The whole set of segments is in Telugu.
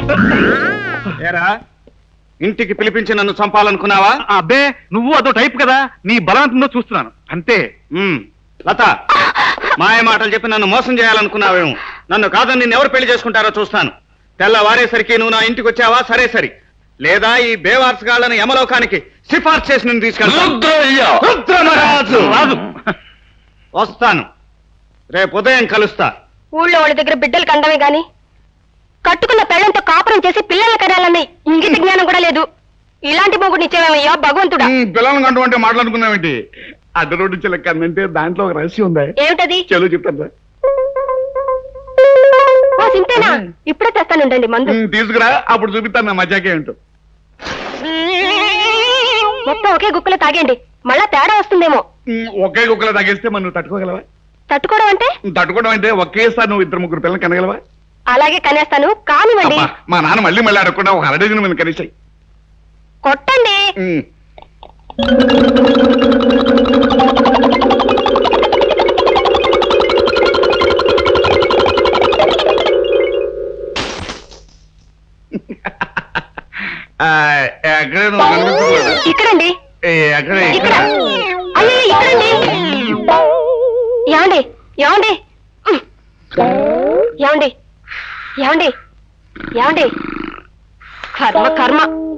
ఏరా ఇంటికి పిలిపించి నన్ను చంపాలనుకున్నావా అబ్బే నువ్వు అదో టైప్ కదా నీ బలవంతంలో చూస్తున్నాను అంతే ఉమ్, లత మాయ మాటలు చెప్పి నన్ను మోసం చేయాలనుకున్నావేమో నన్ను కాదని నిన్ను ఎవరు పెళ్లి చేసుకుంటారో చూస్తాను తెల్లవారేసరికి నువ్వు నా ఇంటికి వచ్చావా సరే సరి లేదా ఈ బేవార్స్ గాళ్ళని యమలోకానికి సిఫార్సు చేసి నిన్ను తీసుకెళ్తాను రుద్రమరాజు రాజు వస్తాను రేపు ఉదయం కలుస్తా ఊళ్ళో వాళ్ళ దగ్గర బిడ్డలు కండమే గాని కట్టుకున్న పెళ్ళంతో కాపురం చేసి పిల్లల్ని కనాలని ఇంగిత జ్ఞానం కూడా లేదు ఇలాంటి మొగుడు ఇచ్చేవేమయ్యా భగవంతుడా పిల్లలను కంటూ అంటే మాట్లాడుకున్నామేంటి అడ్డ రోడ్డు చిలక అంటే దాంట్లో ఒక రహస్యం ఉందా ఏమిటది చలో చెప్తాను ఓ సింతేనా ఇప్పుడే తెస్తానుండండి మందు తీసుకురా అప్పుడు చూపిస్తాను నా మజాకే ఏంటో మొత్తం ఒకే గుక్కలో తాగండి మళ్ళా తేడా వస్తుందేమో ఉమ్, ఒకే కుక్కలో తగేస్తే మనం నువ్వు తట్టుకోగలవా తట్టుకోవడం అంటే తట్టుకోవడం అంటే ఒకేసారి నువ్వు ఇద్దరు ముగ్గురు పిల్లలు కనగలవా అలాగే కనేస్తాను కానివ్వండి అబ్బా, మా నాన్న మళ్ళీ మళ్ళీ అడగకుండా ఒక అరడజన్ మంది కనీసాయి కొట్టండి ఎక్కడ నువ్వు కనిపించట్లేదు. ఇక్కడండి ఏ, ఎక్కడ ఇక్కడ ఇక్కడ అయ్యో ఇక్కడండి ఏమండి ఏమండి ఏమండి ఏమండి ఏమండి కర్మ కర్మ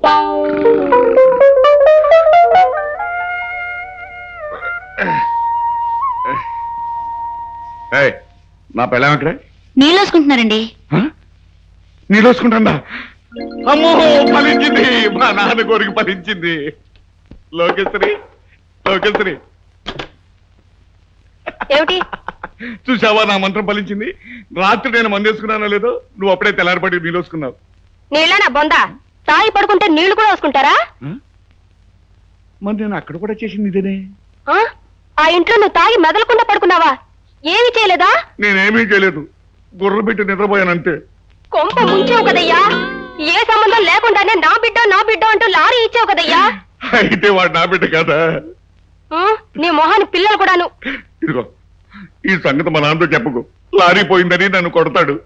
ఏయ్, నా పెళ్ళం ఎక్కడ నీళ్ళు వేసుకుంటున్నారండి నీళ్ళు వేసుకుంటుందా అమ్మో ఫలించింది మా నాన్న కోరిక ఫలించింది లోకేశ్వరి లోకేశ్వరి ఏమిటి చూసావా నా మంత్రం ఫలించింది రాత్రి నేను మందేసుకున్నానో లేదో నువ్వు అప్పుడే తెల్లారిపడి నీళ్ళు వేసుకున్నావు నీళ్ళనా బొందా తాగి పడుకుంటే నీళ్లు కూడా వేసుకుంటారా మరి నేను అక్కడ కూడా చేసింది ఇదేనే ఆ? ఆ ఇంట్లో నువ్వు తాగి మెదలకుండా పడుకున్నావా ఏమి చేయలేదా నేనేమీ చేయలేదు గుర్ర పెట్టి నిద్రపోయానంతే కొంప ముంచావు కదయ్యా ఏ సంబంధం లేకుండానే నా బిడ్డ నా బిడ్డ అంటూ లారీ ఇచ్చావు కదయ్యా అయితే వాడు నా బిడ్డ కదా ఆ? నీ మొహాన్ని పిల్లలు కూడాను ఇదిగో ఈ సంగతి మా నాన్నతో చెప్పకు లారీ పోయిందని నన్ను కొడతాడు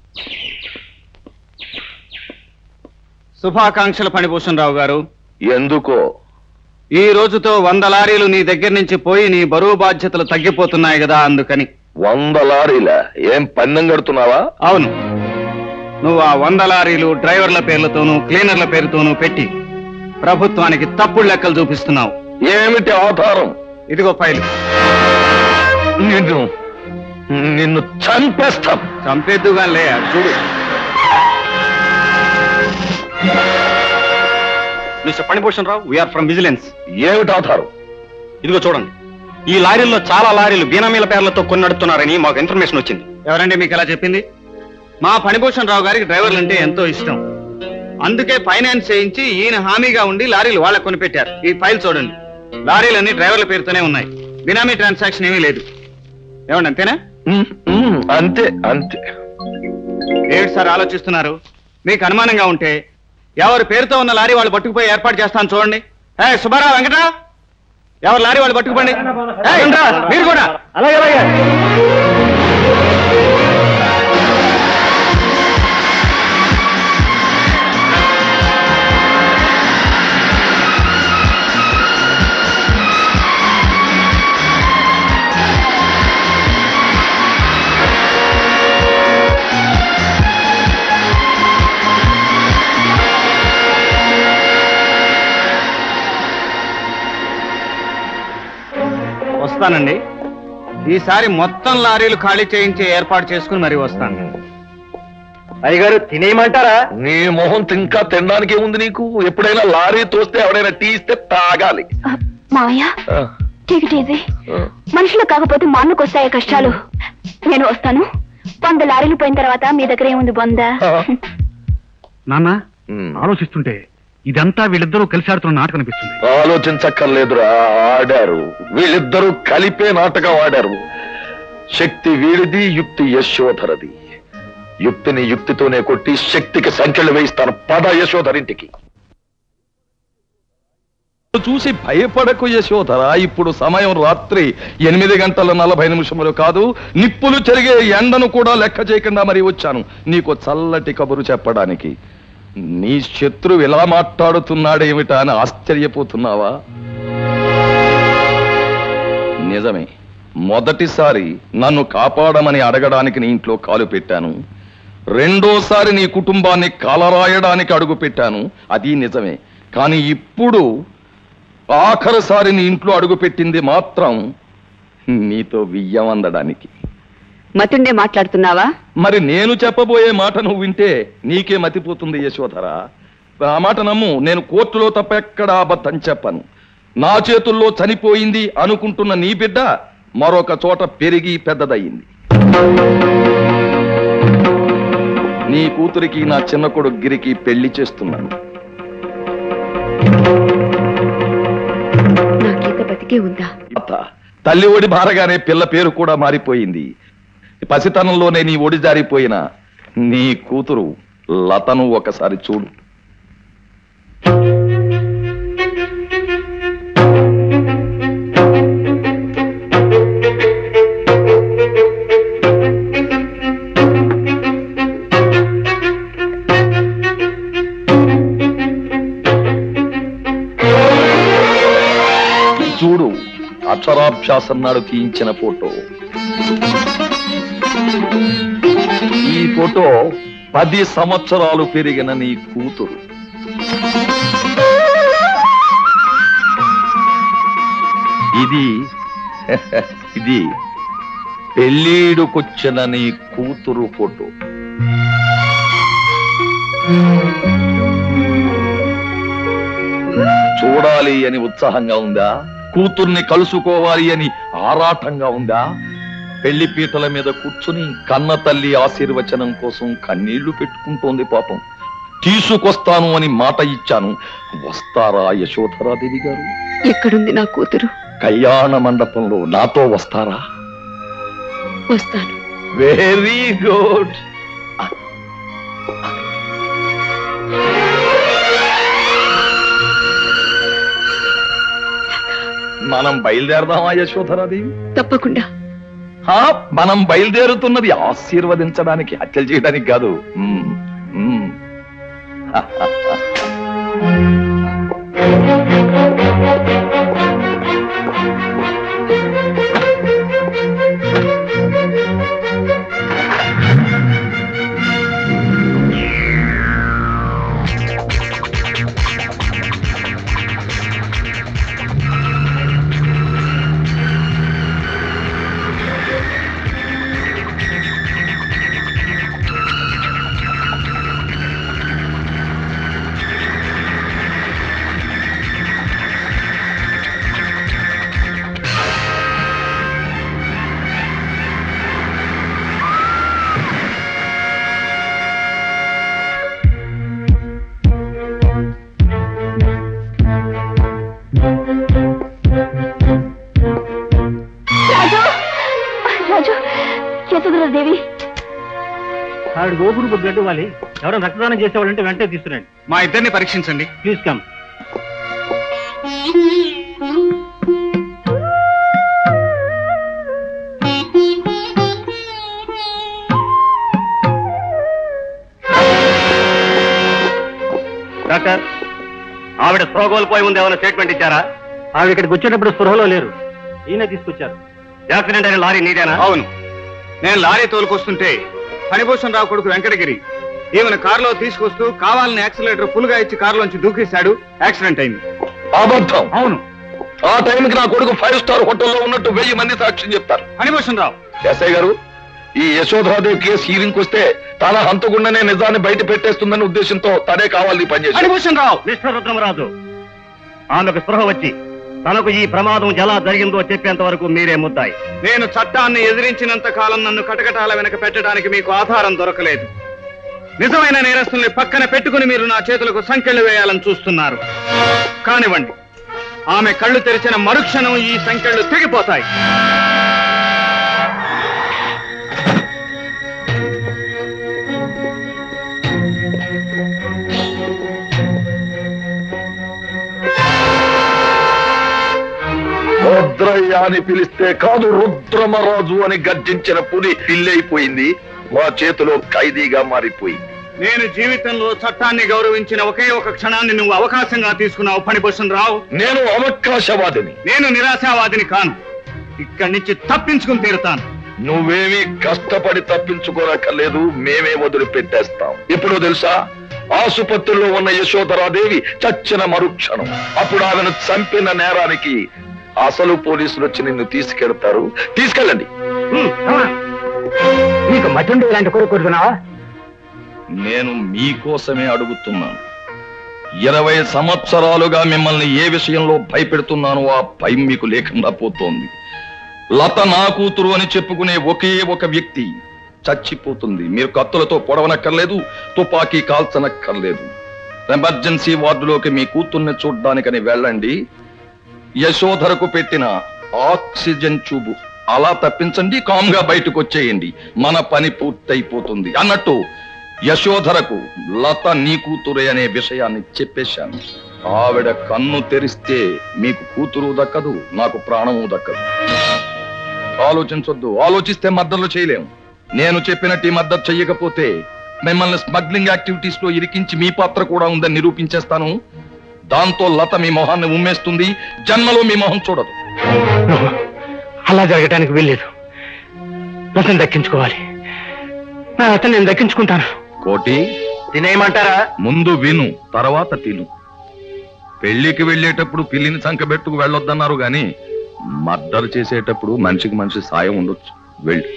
శుభాకాంక్షలు ఫణిభూషణ్ రావు గారు ఎందుకో ఈ రోజుతో వంద లారీలు నీ దగ్గర నుంచి పోయి నీ బరువు బాధ్యతలు తగ్గిపోతున్నాయి కదా అందుకని వంద లారీలా ఏం పన్నెం కడుతున్నావా అవును నువ్వు ఆ వంద లారీలు డ్రైవర్ల పేర్లతోనూ క్లీనర్ల పేరుతోనూ పెట్టి ప్రభుత్వానికి తప్పుడు లెక్కలు చూపిస్తున్నావు ఏమిటి ఆధారం ఇదిగో ఫైలు నిన్ను నిన్ను చంపేస్తాం చంపేద్దుగా లే అది చూడు mister Phanibhushan Rao we are from vigilance ఏమిటి ఆధారం ఇదిగో చూడండి ఈ లారీల్లో చాలా లారీలు బీనామీల పేర్లతో కొన్ని నడుపుతున్నారని మాకు ఇన్ఫర్మేషన్ వచ్చింది ఎవరండి మీకు ఎలా చెప్పింది మా ఫణిభూషణ్ రావు గారికి డ్రైవర్లు అంటే ఎంతో ఇష్టం అందుకే ఫైనాన్స్ చేయించి ఈయన హామీగా ఉండి లారీలు వాళ్ళకు కొనిపెట్టారు ఈ ఫైల్ చూడండి లారీలన్నీ డ్రైవర్ల పేరుతోనే ఉన్నాయి బినామీ ట్రాన్సాక్షన్ ఏమీ లేదు ఏమండి అంతేనా ఉమ్, ఉమ్, అంతే అంతే ఏమిటి సార్ ఆలోచిస్తున్నారు మీకు అనుమానంగా ఉంటే ఎవరి పేరుతో ఉన్న లారీ వాళ్ళు పట్టుకుపోయి ఏర్పాటు చేస్తాను చూడండి ఏ సుబ్బారావు వెంకట ఎవరు లారీ వాళ్ళు పట్టుకుపోండి ఏయ్, వెంకట్రావు, మీరు కూడా అలాగే అలాగే వస్తానండి ఈసారి మొత్తం లారీలు ఖాళీ చేయించే ఏర్పాటు చేసుకుని మరీ వస్తాను అయ్యగారు తినేయమంటారా నీ మొహం ఇంకా తినడానికి ఉంది నీకు ఎప్పుడైనా లారీ తోస్తే ఎవడైనా టీ ఇస్తే తాగాలి మావయ్య ఆ, టేక్ ఇట్ ఈజీ ఆ. మనుషులు కాకపోతే మా అన్నకు వస్తాయి కష్టాలు నేను వస్తాను వంద లారీలు పోయిన తర్వాత మీ దగ్గర ఏముంది బొంద ఆ. నాన్న ఉమ్. ఆలోచిస్తుంటే ఇదంతా వీళ్ళిద్దరూ కలిసి ఆడుతున్న నాటకం అనిపిస్తుంది ఆలోచించక్కర్లేదురా ఆడారు వీళ్ళిద్దరూ కలిపే నాటకం ఆడారు శక్తి వీడిది యుక్తి యశోధరది యుక్తిని యుక్తితోనే కొట్టి శక్తికి సంఖ్యలు వేయిస్తాను పద యశోధరింటికి చూసి భయపడకు యశోధర ఇప్పుడు సమయం రాత్రి ఎనిమిది గంటల నలభై నిమిషములు కాదు నిప్పులు చెరిగే ఎండను కూడా లెక్క చేయకుండా మరి వచ్చాను నీకు చల్లటి కబురు చెప్పడానికి నీ శత్రువు ఎలా మాట్లాడుతున్నాడేమిటా అని ఆశ్చర్యపోతున్నావా నిజమే మొదటిసారి నన్ను కాపాడమని అడగడానికి నీ ఇంట్లో కాలు పెట్టాను రెండోసారి నీ కుటుంబాన్ని కాలరాయడానికి అడుగు పెట్టాను అది నిజమే కానీ ఇప్పుడు ఆఖరిసారి నీ ఇంట్లో అడుగు పెట్టింది మాత్రం నీతో వియ్యం అందడానికి మతుండే మాట్లాడుతున్నావా మరి నేను చెప్పబోయే మాట నువ్వు వింటే నీకే మతిపోతుంది యశోధర ఆ మాట నమ్ము నేను కోర్టులో తప్ప ఎక్కడ అబద్ధం చెప్పను నా చేతుల్లో చనిపోయింది అనుకుంటున్న నీ బిడ్డ మరొక చోట పెరిగి పెద్దదయ్యింది నీ కూతురికి నా చిన్న కొడుకు గిరికి పెళ్లి చేస్తున్నాను నా గీత బతికే ఉందా అత్త, తల్లి ఒడి భారగానే పిల్ల పేరు కూడా మారిపోయింది పసితనంలోనే నీ ఒడి జారిపోయిన నీ కూతురు లతను ఒకసారి చూడు చూడు అక్షరాభ్యాసం నాడు తీయించిన ఫోటో ఈ ఫోటో పది సంవత్సరాలు పెరిగిన నీ కూతురు ఇది ఇది పెళ్ళీడుకొచ్చిన నీ కూతురు ఫోటో చూడాలి అని ఉత్సాహంగా ఉందా కూతుర్ని కలుసుకోవాలి అని ఆరాటంగా ఉందా పెళ్లి పీటల మీద కూర్చుని కన్న తల్లి ఆశీర్వచనం కోసం కన్నీళ్లు పెట్టుకుంటోంది పాపం తీసుకొస్తాను అని మాట ఇచ్చాను వస్తారా యశోధరాదేవి గారు ఎక్కడుంది నా కూతురు కళ్యాణ మండపంలో నాతో వస్తారా వస్తాను వెరీ గుడ్ మనం బయలుదేరదామా యశోధరాదేవి తప్పకుండా హా, మనం బయలుదేరుతున్నది ఆశీర్వదించడానికి హత్యలు చేయడానికి కాదు మ్మ్, మ్మ్. రాజు రాజు యశోధరాదేవి ఆవిడ ఓ గ్రూప్ బ్లడ్ ఇవ్వాలి ఎవరైనా రక్తదానం చేసేవాళ్ళంటే వెంటనే తీసుకురండి మా ఇద్దరిని పరీక్షించండి ప్లీజ్ కమ్ డాక్టర్ ఆవిడ స్పృహ కోల్పోయి ముందు ఏమైనా స్టేట్మెంట్ ఇచ్చారా ఆవిడ ఇక్కడికి వచ్చేటప్పుడు స్పృహలో లేరు ఈయన తీసుకొచ్చారు యాక్సిడెంట్ అయిన లారీ నీదేనా అవును నేను లారీ తోలుకొస్తుంటే ఫణిభూషణ్ రావు కొడుకు వెంకటగిరి ఈమెను కారులో తీసుకొస్తూ కావాలని యాక్సిలేటర్ ఫుల్గా ఇచ్చి కారులోంచి దూకేశాడు యాక్సిడెంట్ అయింది అబద్ధం అవును ఆ టైంకి నా కొడుకు ఫైవ్ స్టార్ హోటల్లో ఉన్నట్టు వెయ్యి మంది సాక్ష్యం చెప్తారు ఫణిభూషణ్ రావు ఎస్ఐ గారు ఈ యశోధరాదేవి కేసు హీరింగ్ వస్తే తన హంతకుండానే నిజాన్ని బయట పెట్టేస్తుందనే ఉద్దేశంతో తనే కావాలి ఈ పని చేసి ఫణిభూషణ్ రావు మిస్టర్ రుద్రమరాజు ఆమెకు స్పృహ వచ్చి తనకు ఈ ప్రమాదం ఎలా జరిగిందో చెప్పేంత వరకు మీరే ముద్దాయి నేను చట్టాన్ని ఎదిరించినంత కాలం నన్ను కటకటాల వెనక పెట్టడానికి మీకు ఆధారం దొరకలేదు నిజమైన నేరస్తుల్ని పక్కన పెట్టుకుని మీరు నా చేతులకు సంకెళ్ళు వేయాలని చూస్తున్నారు కానివ్వండి ఆమె కళ్ళు తెరిచిన మరుక్షణం ఈ సంకెళ్ళు తెగిపోతాయి రుద్రయ్య అని పిలిస్తే కాదు రుద్రమరాజు అని గర్జించిన పులి పిల్లైపోయింది మా చేతిలో ఖైదీగా మారిపోయింది నేను జీవితంలో చట్టాన్ని గౌరవించిన ఒకే ఒక క్షణాన్ని నువ్వు అవకాశంగా తీసుకున్నావు ఫణిభూషణ్ రావు నేను అవకాశవాదిని నేను నిరాశావాదిని కాను ఇక్కడి నుంచి తప్పించుకుని తీరుతాను నువ్వేమీ కష్టపడి తప్పించుకోనక్కర్లేదు మేమే వదిలిపెట్టేస్తాం ఇప్పుడు తెలుసా ఆసుపత్రిలో ఉన్న యశోధరాదేవి చచ్చిన మరుక్షణం అప్పుడు ఆమెను చంపిన నేరానికి అసలు పోలీసులు వచ్చి నిన్ను తీసుకెళ్తారు తీసుకెళ్ళండి నీకు మటుండి ఇలాంటి కోరిక కోరుకున్నావా నేను మీకోసమే అడుగుతున్నాను ఇరవై సంవత్సరాలుగా మిమ్మల్ని ఏ విషయంలో భయపెడుతున్నానో ఆ భయం మీకు లేకుండా పోతోంది లత నా కూతురు అని చెప్పుకునే ఒకే ఒక వ్యక్తి చచ్చిపోతుంది మీరు కత్తులతో పొడవనక్కర్లేదు తుపాకీ కాల్చనక్కర్లేదు ఎమర్జెన్సీ వార్డులోకి మీ కూతుర్ని చూడ్డానికని వెళ్ళండి యశోధరకు పెట్టిన ఆక్సిజన్ ట్యూబ్ అలా తప్పించండి కామ్గా బయటకు వచ్చేయండి మన పని పూర్తయిపోతుంది అన్నట్టు యశోధరకు లత నీ కూతురే అనే విషయాన్ని చెప్పేశాను ఆవిడ కన్ను తెరిస్తే మీకు కూతురు దక్కదు నాకు ప్రాణము దక్కదు ఆలోచించొద్దు ఆలోచిస్తే మద్దతులు చేయలేము నేను చెప్పినట్టు ఈ మద్దతు చెయ్యకపోతే మిమ్మల్ని స్మగ్లింగ్ యాక్టివిటీస్ లో ఇరికించి మీ పాత్ర కూడా ఉందని నిరూపించేస్తాను దాంతో లత మీ మొహాన్ని ఉమ్మేస్తుంది జన్మలో మీ మొహం చూడదు అలా జరగటానికి వీల్లేదు రసం దక్కించుకోవాలి నా రసం నేను దక్కించుకుంటాను కోటి తినేయమంటారా ముందు విను తర్వాత తిను పెళ్లికి వెళ్ళేటప్పుడు పిల్లిని సంకబెట్టుకు వెళ్ళొద్దన్నారు గాని మర్డర్ చేసేటప్పుడు మనిషికి మనిషి సాయం ఉండొచ్చు వెళ్ళి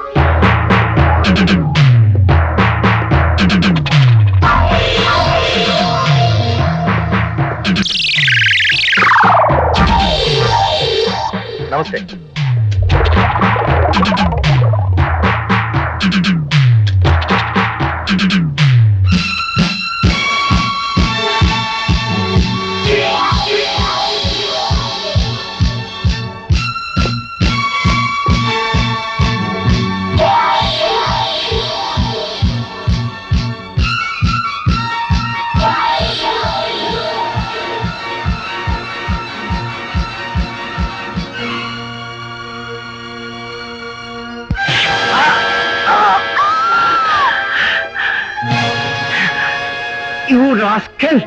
నమస్తే యూ రాస్కెల్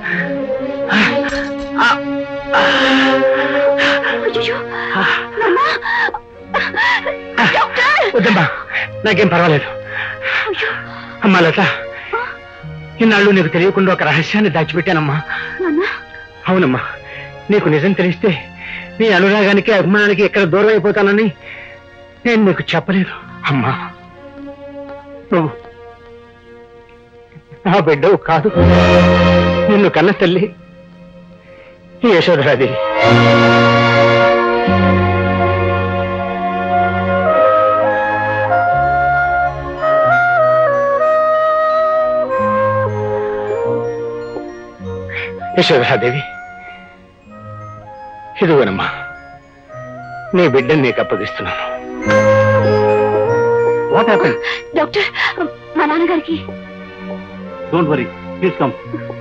వద్దమ్మా నాకేం పర్వాలేదు అమ్మా లత ఇన్నాళ్ళు నీకు తెలియకుండా ఒక రహస్యాన్ని దాచిపెట్టానమ్మా అవునమ్మా నీకు నిజం తెలిస్తే నీ అనురాగానికి అభిమానానికి ఎక్కడ దూరం అయిపోతానని నేను నీకు చెప్పలేదు అమ్మా నువ్వు నా బిడ్డవు కాదు నిన్ను కన్న తల్లి ఈ యశోధరాదేవి యశోధరాదేవి ఇదిగోనమ్మా నీ బిడ్డని నీకు అప్పగిస్తున్నాను వాట్ హ్యాపెన్ డాక్టర్ మా నాన్నగారికి డోంట్ వరీ ప్లీజ్ కమ్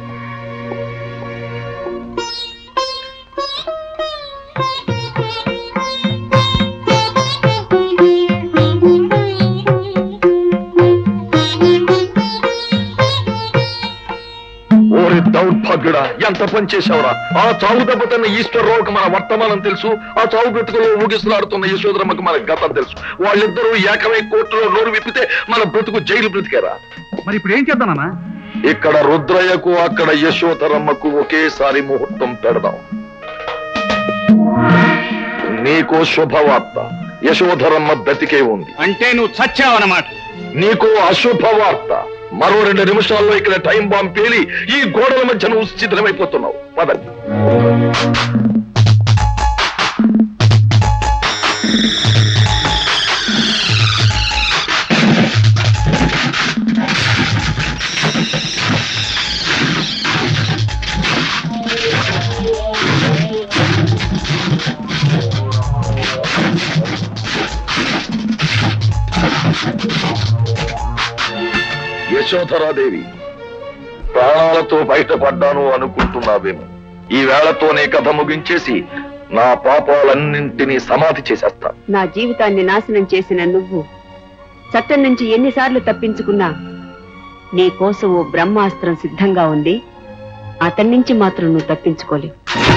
ఓరి దౌర్భాగ్యుడా ఎంత పని చేశావురా ఆ చావు దెబ్బతిన్న ఈశ్వరరావుకి మన వర్తమానం తెలుసు ఆ చావు బ్రతుకులో ఊగిసలాడుతున్న యశోధరమ్మకి మన గతం తెలుసు వాళ్ళిద్దరూ ఏకమై కోర్టులో నోరు విప్పితే మన బ్రతుకు జైలు బ్రతికేరా మరి ఇప్పుడు ఏం చేద్దామన్నా ఇక్కడ రుద్రయ్యకు అక్కడ యశోధరమ్మకు ఒకేసారి ముహూర్తం పెడదాం నీకో శుభవార్త యశోధరమ్మ బ్రతికే ఉంది అంటే నువ్వు చచ్చావన్నమాట నీకు అశుభవార్త మరో రెండు నిమిషాల్లో ఇక్కడ టైం బాంబ్ పేలి ఈ గోడల మధ్య నువ్వు శిథిలమైపోతున్నావు పదండి యశోధరాదేవి ప్రాణాలతో బయటపడ్డాను అనుకుంటున్నావేమో ఈ వేళతోనే కథ ముగించేసి నా పాపాలన్నింటినీ సమాధి చేసేస్తా నా జీవితాన్ని నాశనం చేసిన నువ్వు చట్టం నుంచి ఎన్నిసార్లు తప్పించుకున్నా నీ కోసం ఓ బ్రహ్మాస్త్రం సిద్ధంగా ఉంది అతని నుంచి మాత్రం నువ్వు తప్పించుకోలేవు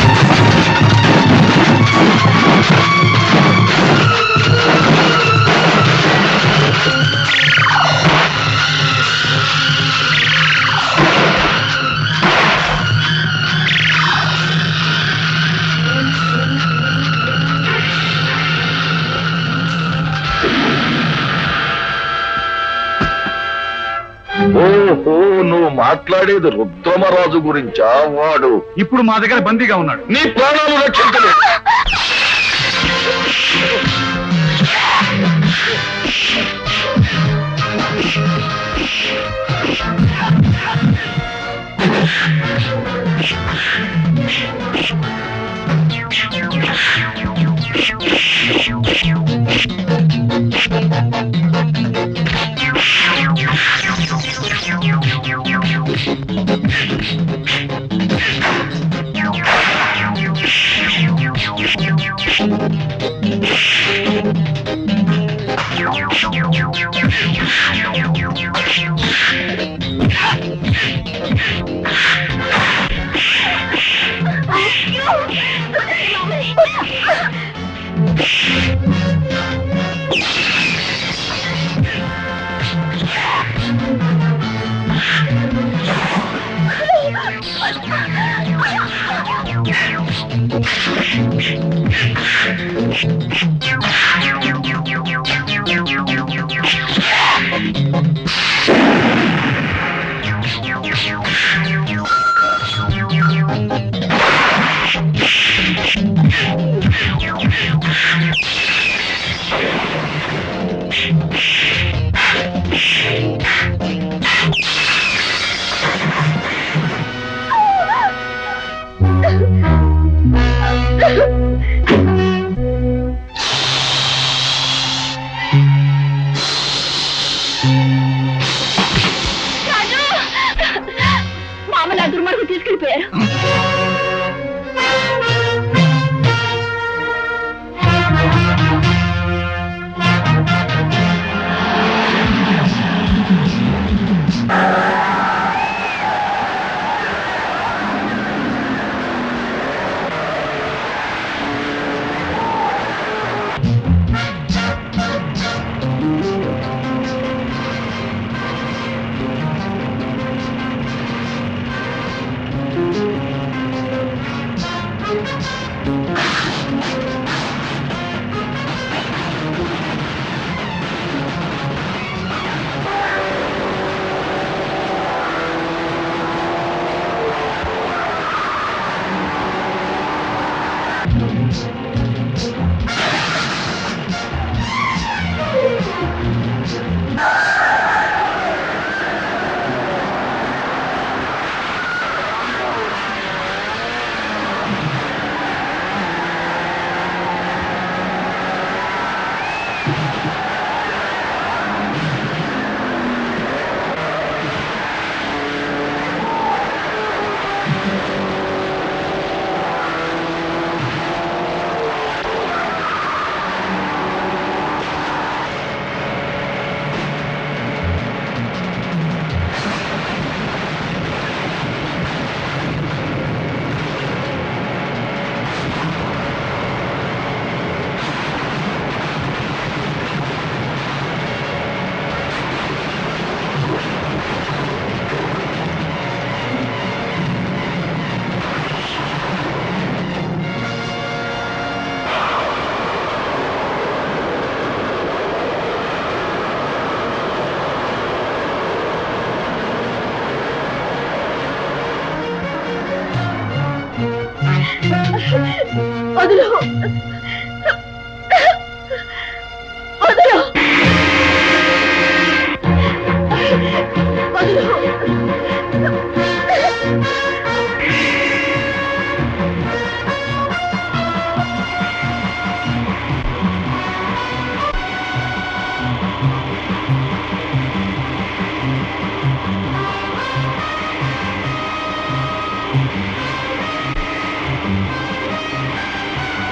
ఓహో నువ్వు మాట్లాడేది రుద్రమరాజు గురించా వాడు ఇప్పుడు మా దగ్గర బందీగా ఉన్నాడు నీ ప్రాణాలు రక్షించలేదు మా అమ్మ నా దుర్మార్గం తీసుకెళ్ళిపోయారు వదులు వదులు వదులు ఆ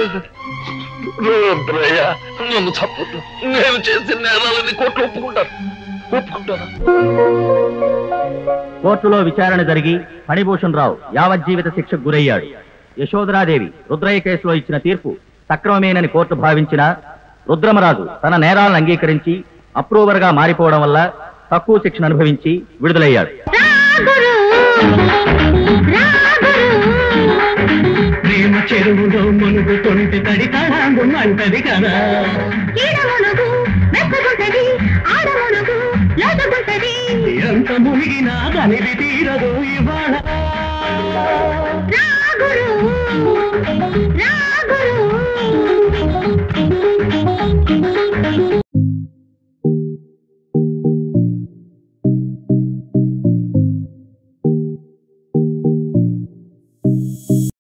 రుద్రయ్య నన్ను చంపొద్దు నేను చేసిన నేరాలని కోర్టు ఒప్పుకుంటాను ఒప్పుకుంటాను కోర్టులో విచారణ జరిగి ఫణిభూషణ్ రావు యావజ్జీవిత శిక్షకు గురయ్యాడు యశోధరాదేవి రుద్రయ్య కేసులో ఇచ్చిన తీర్పు సక్రమమేనని కోర్టు భావించిన రుద్రమరాజు తన నేరాలను అంగీకరించి అప్రూవర్ గా మారిపోవడం వల్ల తక్కువ శిక్షను అనుభవించి విడుదలయ్యాడు ప్రేమ చెరువులో మునుగు తొంటి తడి తడాంగు అంటది కదా ఎంత మునిగినా దానిది తీరదు ఇవాళ రాగురు రాగురు